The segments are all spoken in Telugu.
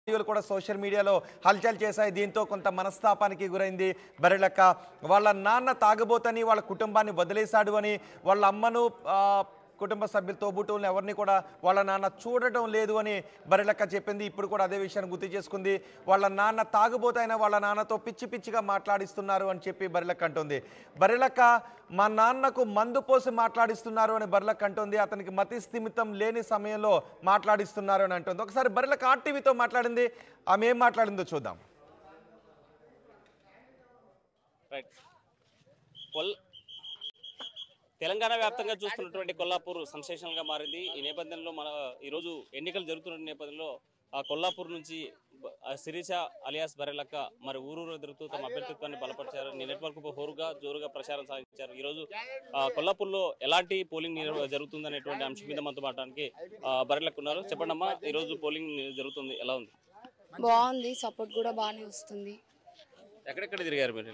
వీడియోలు కూడా సోషల్ మీడియాలో హల్చల్ చేశాయి దీంతో కొంత మనస్తాపానికి గురైంది బరెలక్క వాళ్ళ నాన్న తాగబోతని వాళ్ళ కుటుంబాన్ని వదిలేశాడు అని వాళ్ళ అమ్మను ఆ, కుటుంబ సభ్యులు తోబుట్టువులను ఎవరిని కూడా వాళ్ళ నాన్న చూడటం లేదు అని బరెలక్క చెప్పింది ఇప్పుడు కూడా అదే విషయాన్ని గుర్తు చేసుకుంది వాళ్ళ నాన్న తాగుబోతైన వాళ్ళ నాన్నతో పిచ్చి పిచ్చిగా మాట్లాడిస్తున్నారు అని చెప్పి బరెలక్క అంటుంది బరెలక్క మా నాన్నకు మందు పోసి మాట్లాడిస్తున్నారు అని బర్లక్ అంటుంది అతనికి మతి స్థిమితం లేని సమయంలో మాట్లాడిస్తున్నారు అని అంటుంది ఒకసారి బర్లక్ ఆర్టీవీతో మాట్లాడింది ఆమె ఏం మాట్లాడిందో చూద్దాం రైట్ కొల్ తెలంగాణ వ్యాప్తంగా చూస్తున్నటువంటి కొల్లాపూర్ సెన్సేషనల్ గా మారింది ఈ నేపథ్యంలో మన ఈరోజు ఎన్నికలు జరుగుతున్న నేపథ్యంలో ఆ కొల్లాపూర్ నుంచి బ- ఆ శిరీష అలియాస్ బరెలక్క మరి ఊరూరు తిరుగుతూ తమ అభ్యర్థిత్వాన్ని బలపరిచారు నిన్నటి వరకు హోరుగా జోరుగా ప్రచారం సాగించారు ఈ రోజు ఆ, కొల్లాపూర్లో ఎలాంటి పోలింగ్ నిర్వ- జరుగుతుందనేటువంటి అంశం మీద మనతో మాట్లాడడానికి ఆ, బరెలక్క ఉన్నారు చెప్పండి అమ్మా ఈ రోజు పోలింగ్ జరుగుతుంది ఎలా ఉంది బాగుంది సపోర్ట్ కూడా బాగానే వస్తుంది ఎక్కడెక్కడ తిరిగారు మీరు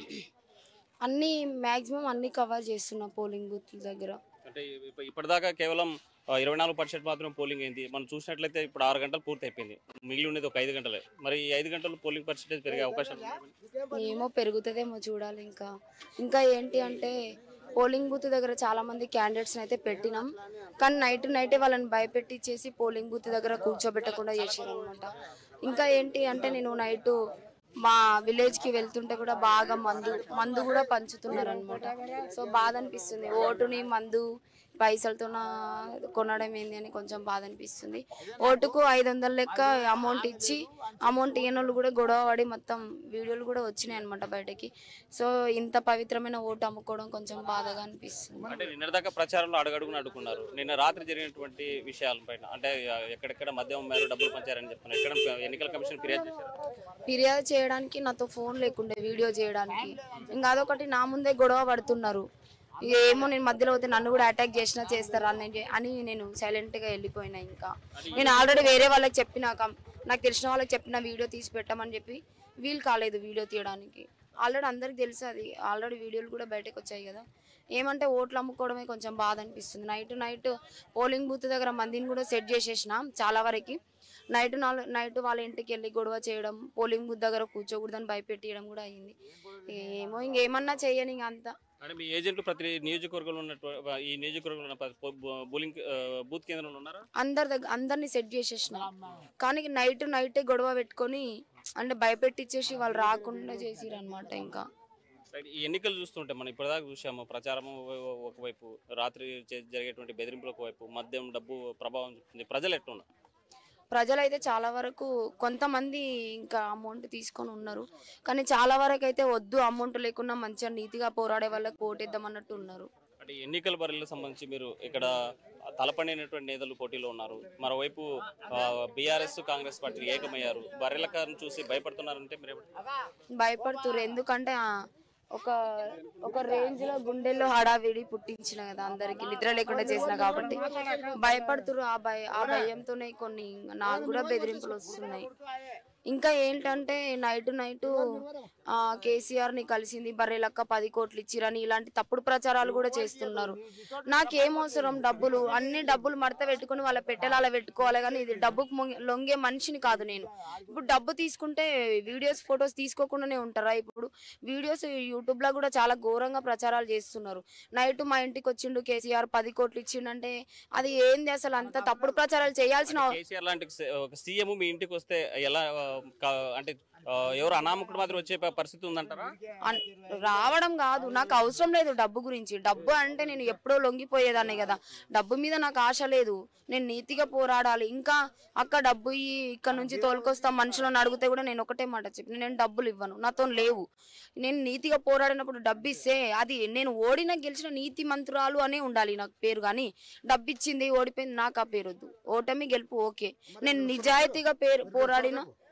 అన్ని మ్యాక్సిమం అన్ని కవర్ చేస్తున్నా పోలింగ్ బూత్ దగ్గర అంటే ఇప్ప- ఇప్పటిదాకా కేవలం ఆ, ఇరవై నాలుగు పర్సెంట్ మాత్రం పోలింగ్ అయింది మనం చూసినట్లయితే ఇప్పుడు ఆరు గంటలు పూర్తి అయిపోయింది మిగిలి ఉండేది ఒక ఐదు గంటలే మరి ఈ ఐదు గంటలు పోలింగ్ పర్సెంటేజ్ పెరిగే అవకాశం ఉందా? ఏమో పెరుగుతుందేమో చూడాలి ఇంకా ఇంకా ఏంటి అంటే పోలింగ్ బూత్ దగ్గర చాలా మంది క్యాండిడేట్స్ అయితే పెట్టినాం కానీ నైట్ నైటే వాళ్ళని భయపెట్టించేసి పోలింగ్ బూత్ దగ్గర కూర్చోబెట్టకుండా చేశారు అనమాట ఇంకా ఏంటి అంటే నేను నైట్ మా విలేజ్ కి వెళ్తుంటే కూడా బాగా మందు మందు కూడా పంచుతున్నారు అనమాట సో బాధ అనిపిస్తుంది ఓటుని మందు పైసలతో కొనడం ఏంది అని కొంచెం బాధ అనిపిస్తుంది ఓటుకు ఐదు వందల లెక్క అమౌంట్ ఇచ్చి అమౌంట్ ఇయ్యని వాళ్ళు కూడా గొడవ పడి మొత్తం వీడియోలు కూడా వచ్చినాయి అనమాట బయటకి సో ఇంత పవిత్రమైన ఓటు అమ్ముకోవడం కొంచెం బాధగా అనిపిస్తుంది అంటే నిన్నటిదాకా ప్రచారంలో అడుగడుగున అడుగున్నారు నిన్న రాత్రి జరిగినటువంటి విషయాలపైన అంటే ఆ, ఎక్కడెక్కడ మద్యం మేర డబ్బులు పంచారని చెప్తున్నారు ఎక్కడ ఎన్నికల కమిషన్ ఫిర్యాదు చేశారు ఫిర్యాదు చేయడానికి నాతో ఫోన్ లేకుండే వీడియో చేయడానికి ఇంకా అదొకటి నా ముందే గొడవ పడుతున్నారు ఇక ఏమో నేను మధ్యలో పోతే నన్ను కూడా అటాక్ చేసినా చేస్తారా అని అని నేను సైలెంట్ గా వెళ్ళిపోయినా ఇంకా నేను ఆల్రెడీ వేరే వాళ్ళకి చెప్పిన కం- నాకు తెలిసిన వాళ్ళకి చెప్పిన వీడియో తీసి పెట్టమని చెప్పి వీలు కాలేదు వీడియో తీయడానికి ఆల్రెడీ అందరికి తెలుసు అది ఆల్రెడీ వీడియోలు కూడా బయటకు వచ్చాయి కదా ఏమంటే ఓట్లు అమ్ముకోవడమే కొంచెం బాధ అనిపిస్తుంది నైట్ నైట్ పోలింగ్ బూత్ దగ్గర మందిని కూడా సెట్ చేసేసిన చాలా వరకు నైట్ నాలుగు నైట్ వాళ్ళ ఇంటికి వెళ్ళి గొడవ చేయడం పోలింగ్ బూత్ దగ్గర కూర్చోకూడదని భయపెట్టేయడం కూడా అయింది ఏమో ఇంకేమన్నా చెయ్యని ఇంక అంతా అంటే మీ ఏజెంట్లు ప్రతి నియోజకవర్గంలో ఉన్నట్టు ఈ నియోజకవర్గంలో ఉన్న ప్రతి పో- బో- బోలింగ్ ఆ, బూత్ కేంద్రంలో ఉన్నారా అందరి దగ్గర అందరిని సెట్ చేసేసిన కానీ నైట్ నైటే గొడవ పెట్టుకొని అంటే భయపెట్టించేసి వాళ్ళు రాకుండా చేసిరు అనమాట ఇంకా రైట్. ఈ ఎన్నికలు చూస్తుంటే మనం ఇప్పటిదాకా చూసాము ప్రచారము ఒక- ఒకవైపు రాత్రి చే- జరిగేటువంటి బెదిరింపులు ఒకవైపు మద్యం డబ్బు ప్రభావం చూపుతుంది ప్రజలు ఎట్లున్నారు ప్రజలైతే చాలా వరకు కొంతమంది ఇంకా అమౌంట్ తీసుకొని ఉన్నారు కానీ చాలా వరకు అయితే వద్దు అమౌంట్ లేకుండా మంచిగా నీతిగా పోరాడే వాళ్ళకి ఓటేద్దాం అన్నట్టు ఉన్నారు అంటే ఎన్నికల బరిలకు సంబంధించి మీరు ఇక్కడ తలపడినటువంటి నేతలు పోటీలో ఉన్నారు మరోవైపు బీఆర్ఎస్ కాంగ్రెస్ పార్టీ ఏకమయ్యారు బర్రెలకారును చూసి భయపడుతున్నారంటే మీరు ఏమంటారు? భయపడుతున్నారు ఎందుకంటే ఆ, ఒక ఒక రేంజ్ లో గుండెల్లో హడావిడి పుట్టించిన కదా అందరికి నిద్ర లేకుండా చేసిన కాబట్టి భయపడుతురు ఆ భయ ఆ భయంతోనే కొన్ని నాకు కూడా బెదిరింపులు వస్తున్నాయి ఇంకా ఏంటంటే నైట్ నైట్ కేసీఆర్ ని కలిసింది బర్రెలక్క పది కోట్లు ఇచ్చిరని ఇలాంటి తప్పుడు ప్రచారాలు కూడా చేస్తున్నారు నాకేం అవసరం డబ్బులు అన్ని డబ్బులు మడత పెట్టుకుని వాళ్ళ పెట్టెలాల పెట్టుకోవాలి కానీ ఇది డబ్బుకు మొంగి- లొంగే మనిషిని కాదు నేను ఇప్పుడు డబ్బు తీసుకుంటే వీడియోస్ ఫొటోస్ తీసుకోకుండానే ఉంటారా ఇప్పుడు వీడియోస్ యూట్యూబ్ లో కూడా చాలా ఘోరంగా ప్రచారాలు చేస్తున్నారు నైట్ మా ఇంటికి వచ్చిండు కేసీఆర్ పది కోట్లు ఇచ్చిండంటే అది ఏంది అసలు అంత తప్పుడు ప్రచారాలు చేయాల్సిన అవ- కేసీఆర్ లాంటి స- ఒక సీఎం మీ ఇంటికి వస్తే ఎలా ఆ, కా- అంటే ఆ, ఎవరు అనామకుడు మాత్రం వచ్చే ప- పరిస్థితి ఉందంటారా అన్- రావడం కాదు నాకు అవసరం లేదు డబ్బు గురించి డబ్బు అంటే నేను ఎప్పుడో లొంగిపోయేదాన్ని కదా డబ్బు మీద నాకు ఆశ లేదు నేను నీతిగా పోరాడాలి ఇంకా అక్క డబ్బు ఇయ్యి ఇక్కడ నుంచి తోలుకొస్తా మనుషులను అడిగితే కూడా నేను ఒకటే మాట చెప్పి నేను డబ్బులు ఇవ్వను నాతో లేవు నేను నీతిగా పోరాడినప్పుడు డబ్బు ఇస్తే అది నేను ఓడిన గెలిచిన నీతి మంత్రాలు అనే ఉండాలి నాకు పేరు కానీ డబ్బు ఇచ్చింది ఓడిపోయింది నాకు ఆ పేరు వద్దు ఓటమి గెలుపు ఓకే నేను నిజాయితీగా పేరు పోరాడిన